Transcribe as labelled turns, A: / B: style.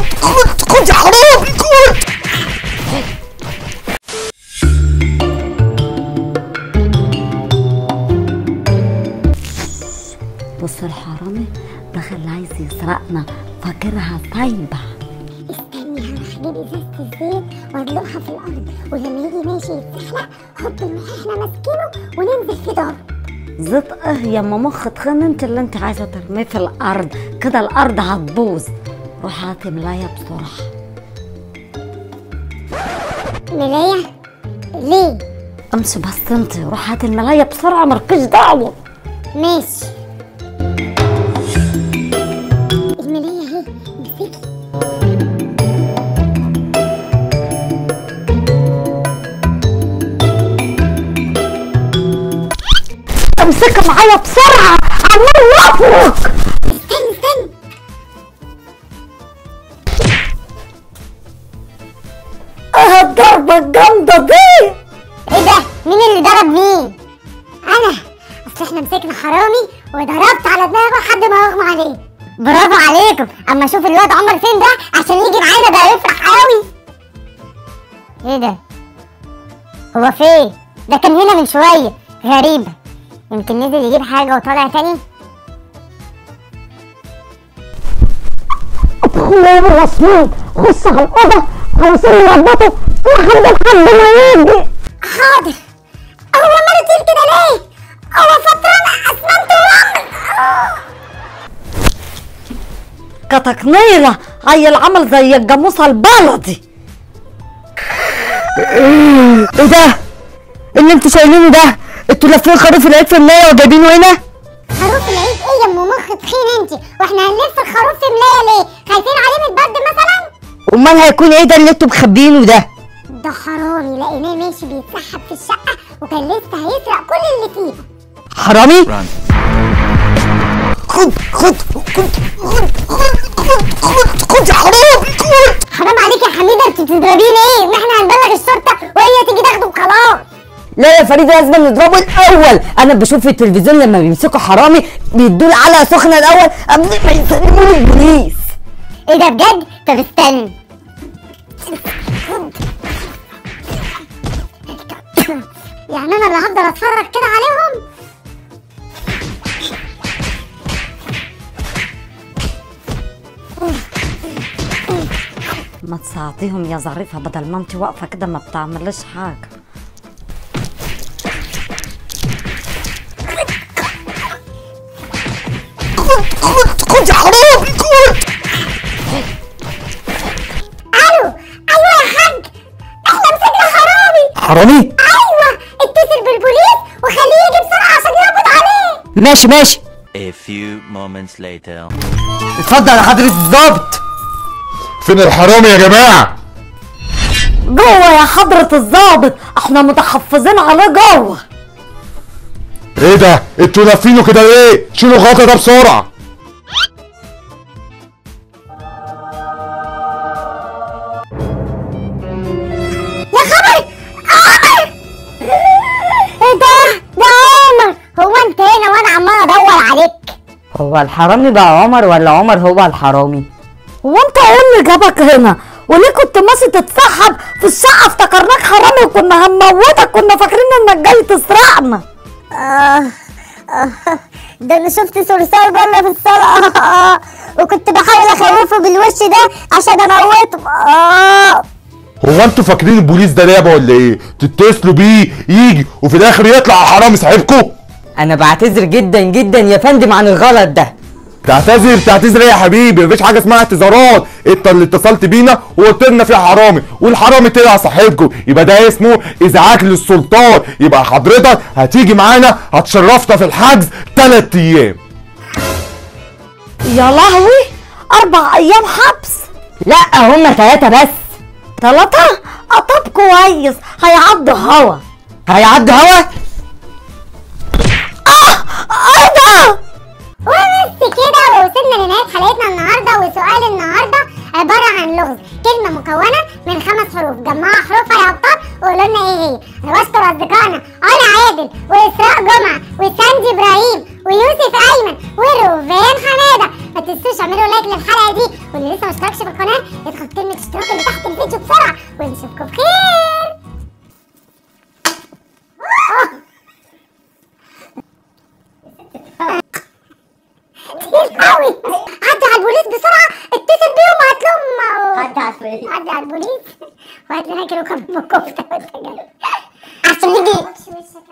A: خد خد خد يا حرامي خد
B: بص الحرامي دخل عايز يسرقنا فاكرها طيبة
C: استني هروح اجيب ازازه الزيت وادلقها في الارض ولما يجي ماشي يتزحلق حط الملح احنا ماسكينه وننزل في داره
B: زيت ايه يا اما مخ تخن انت اللي انت عايزة ترميه في الارض كده الارض هتبوظ روح هاتي ملاية بسرعة
C: ملايه ليه
B: امشي بس انت روح هاتي الملاية بسرعة مالكيش دعوة
C: ماشي الملايه اهي امسكي
B: امسكها معايا بسرعة عمال يفرك
C: استني استني
B: ايه الضربة الجامدة دي
C: ايه ده مين اللي ضرب مين انا اصل احنا مسكنا حرامي وضربت على دماغه لحد ما اغمى عليه برافو عليكم اما اشوف الواد عمر فين ده عشان يجي معانا ده يفرح قوي ايه ده هو فين ده كان هنا من شويه غريبه يمكن نزل يجيب حاجه وطالع تاني
B: يا مسموم خش على الأوضة عاوزين نربطه لحد لحد ما يجي
C: حاضر هو لما تقول كده ليه هو فطران اسمنت ورمل
B: كتكنيلة عيل عمل زي الجاموسة البلدي
A: ايه ده اللي انتوا شايلينه ده انتوا لافين خروف العيد في المية وجايبينه هنا
C: خروف العيد ايه يا ام مخ تخين انت واحنا هنلف الخروف في ملايه ليه خايفين عليه من البرد مثلا
A: امال هيكون ايه ده اللي انتوا مخبيينه ده
C: ده حرامي لقيناه ماشي بيتسحب في الشقه وكان لسه هيسرق كل اللي فيها
A: حرامي
D: خد خد خد خد خد خد خد خد يا حرامي خد
C: حرام عليك يا حميده انت بتضربيني ايه ما احنا هنبلغ الشرطه وهي تيجي تاخده وخلاص
A: لا يا فريد لازم نضربه الاول انا بشوف في التلفزيون لما بيمسكوا حرامي بيدوا له علقه سخنه الاول قبل ما يسلموه للبوليس
C: ايه ده بجد طب استنى يعني انا اللي هفضل اتفرج كده عليهم
B: ما تساعديهم يا ظريفة بدل ما انت واقفة كده ما بتعملش حاجة
D: خد خد خد يا حرامي خد
C: الو ايوه يا حاج احنا مسكنا حرامي
A: حرامي
C: ايوه اتصل بالبوليس وخليه يجي بسرعه عشان يقبض عليه
A: ماشي ماشي
E: A few moments later.
A: اتفضل يا حضرة الظابط
D: فين الحرامي يا جماعة
B: جوه يا حضرة الضابط احنا متحفظين عليه جوه
D: ايه ده انتوا لافينه كده ليه شيلوا الغطا ده بسرعة
C: يا خبر عمر ايه ده ده عمر هو انت هنا وانا عمال ادور عليك
A: هو الحرامي بقى عمر ولا عمر هو الحرامي
B: هو انت ايه اللي جابك هنا وليه كنت ماشي تتسحب في الشقة افتكرناك حرامي وكنا هنموتك كنا فاكرين انك جاي تسرقنا
C: آه آه ده انا شفت صرصار بره في الصاله آه وكنت بحاول اخوفه بالوش ده عشان اموته آه
D: هو انتوا فاكرين البوليس ده لعبة ولا ايه تتصلوا بيه يجي وفي الاخر يطلع حرامي صاحبكم
A: انا بعتذر جدا جدا يا فندم عن الغلط ده
D: تعتذر تعتذر ايه يا حبيبي مفيش حاجه اسمها اعتذارات انت اللي اتصلت بينا وقلت لنا في حرامي والحرامي طلع صاحبكم يبقى ده اسمه ازعاج للسلطان يبقى حضرتك هتيجي معانا هتشرفنا في الحجز ثلاث ايام
B: يا لهوي اربع ايام حبس
A: لا هما ثلاثة بس
B: تلاتة طب كويس هيعدوا هوا
A: هيعدي هوا
B: ايه ده
C: وبس كده ووصلنا لنهاية حلقتنا النهاردة وسؤال النهاردة عبارة عن لغز كلمة مكونة من خمس حروف جمعوا حروفها يا أبطال وقولوا لنا إيه هي أنا بشكر أصدقائنا علا عادل وإسراء جمعة وساندي إبراهيم ويوسف أيمن وروفان حمادة ما تنسوش اعملوا لايك للحلقة دي واللي لسه ما اشتركش في القناة القناه اضغط كلمه اشتراك اللي تحت الفيديو بسرعه ونشوفكم بخير كتير قوي عدي على البوليس بسرعه اتصل بيهم وهات لهم عدي على البوليس عدي على البوليس وهات لنا كيلو كم كفته عشان نيجي